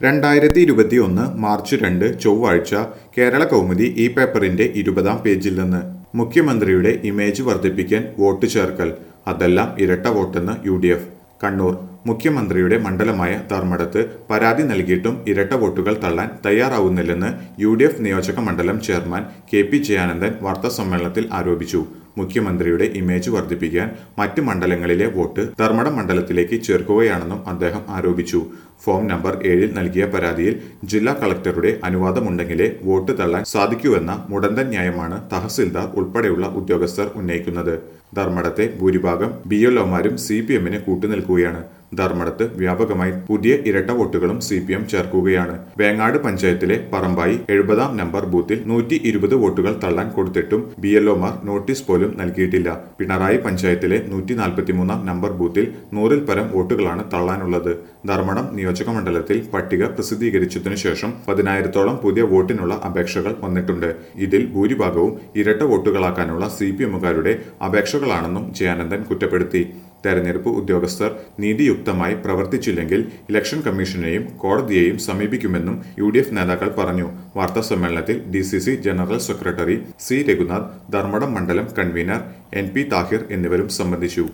രണ്ടായിരത്തി ഇരുപത്തി ഒന്ന് മാർച്ച് രണ്ട് ചൊവ്വാഴ്ച കേരള കൗമുദി ഈ പേപ്പറിന്റെ ഇരുപതാം പേജിൽ നിന്ന് മുഖ്യമന്ത്രിയുടെ ഇമേജ് വർദ്ധിപ്പിക്കാൻ വോട്ട് ചേർക്കൽ അതെല്ലാം ഇരട്ട വോട്ടെന്ന് യു ഡി എഫ് കണ്ണൂർ മുഖ്യമന്ത്രിയുടെ മണ്ഡലമായ ധർമ്മടത്ത് പരാതി നൽകിയിട്ടും ഇരട്ട വോട്ടുകൾ തള്ളാൻ തയ്യാറാവുന്നില്ലെന്ന് യു ഡി എഫ് നിയോജക മണ്ഡലം ചെയർമാൻ കെ പി ജയാനന്ദൻ വാർത്താസമ്മേളനത്തിൽ ആരോപിച്ചു മുഖ്യമന്ത്രിയുടെ ഇമേജ് വർദ്ധിപ്പിക്കാൻ മറ്റ് മണ്ഡലങ്ങളിലെ വോട്ട് ധർമ്മടം മണ്ഡലത്തിലേക്ക് ചേർക്കുകയാണെന്നും അദ്ദേഹം ആരോപിച്ചു ഫോം നമ്പർ ഏഴിൽ നൽകിയ പരാതിയിൽ ജില്ലാ കളക്ടറുടെ അനുവാദമുണ്ടെങ്കിലേ വോട്ട് തള്ളാൻ സാധിക്കൂവെന്ന മുടന്തൻ ന്യായമാണ് തഹസിൽദാർ ഉൾപ്പെടെയുള്ള ഉദ്യോഗസ്ഥർ ഉന്നയിക്കുന്നത് ധർമ്മടത്തെ ഭൂരിഭാഗം ബി എൽ ഒമാരും സി പി എമ്മിന് കൂട്ടുനിൽക്കുകയാണ് ധർമ്മടത്ത് വ്യാപകമായി പുതിയ ഇരട്ട വോട്ടുകളും സി പി എം ചേർക്കുകയാണ് വേങ്ങാട് പഞ്ചായത്തിലെ പറമ്പായി എഴുപതാം നമ്പർ ബൂത്തിൽ നൂറ്റി ഇരുപത് വോട്ടുകൾ തള്ളാൻ കൊടുത്തിട്ടും ബി എൽ ഒമാർ നോട്ടീസ് പോലും നൽകിയിട്ടില്ല പിണറായി പഞ്ചായത്തിലെ നൂറ്റി നാൽപ്പത്തിമൂന്നാം നമ്പർ ബൂത്തിൽ നൂറിൽ പരം വോട്ടുകളാണ് തള്ളാനുള്ളത് ധർമ്മടം നിയോജക മണ്ഡലത്തിൽ പട്ടിക പ്രസിദ്ധീകരിച്ചതിനു ശേഷം പതിനായിരത്തോളം പുതിയ വോട്ടിനുള്ള അപേക്ഷകൾ വന്നിട്ടുണ്ട് ഇതിൽ ഭൂരിഭാഗവും ഇരട്ട വോട്ടുകളാക്കാനുള്ള സി പി എമ്മുകാരുടെ അപേക്ഷകളാണെന്നും ജയാനന്ദൻ കുറ്റപ്പെടുത്തി തെരഞ്ഞെടുപ്പ് ഉദ്യോഗസ്ഥർ നീതിയുക്തമായി പ്രവർത്തിച്ചില്ലെങ്കിൽ ഇലക്ഷൻ കമ്മീഷനെയും കോടതിയെയും സമീപിക്കുമെന്നും യു ഡി എഫ് നേതാക്കൾ പറഞ്ഞു വാർത്താ സമ്മേളനത്തിൽ D C C general secretary C Raghunath Dharmadam മണ്ഡലം കൺവീനർ എൻ പി താഹിർ എന്നിവരും സംബന്ധിച്ചു